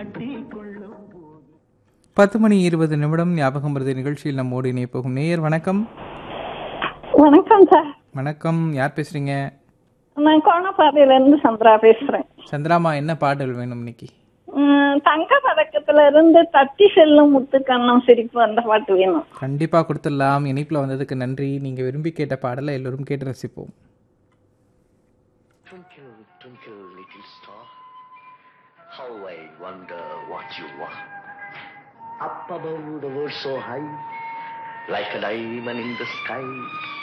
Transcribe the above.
பத்து மணி இருபது நிமிடம் ஞாபகம் வருது நிகழ்ச்சியில் நம்மோடு இணைய போகும் நேயர் வணக்கம் வணக்கம் சார் வணக்கம் யார் பேசுறீங்க நான் கோணப்பாதையில இருந்து சந்திரா பேசுறேன் சந்திராமா என்ன பாடல் வேணும் இன்னைக்கு உம், தங்க பதக்கத்துல இருந்து தட்டி செல்லும் முத்துக்கண்ணம் சிரிப்பு அந்த பாட்டு வேணும் கண்டிப்பா கொடுத்துடலாம் இணைப்புல வந்ததுக்கு நன்றி நீங்க விரும்பி கேட்ட பாடலை எல்லோரும் கேட்டு ரசிப்போம் Twinkle, twinkle, little star, how I wonder what you are. Up above the world so high, like a diamond in the sky,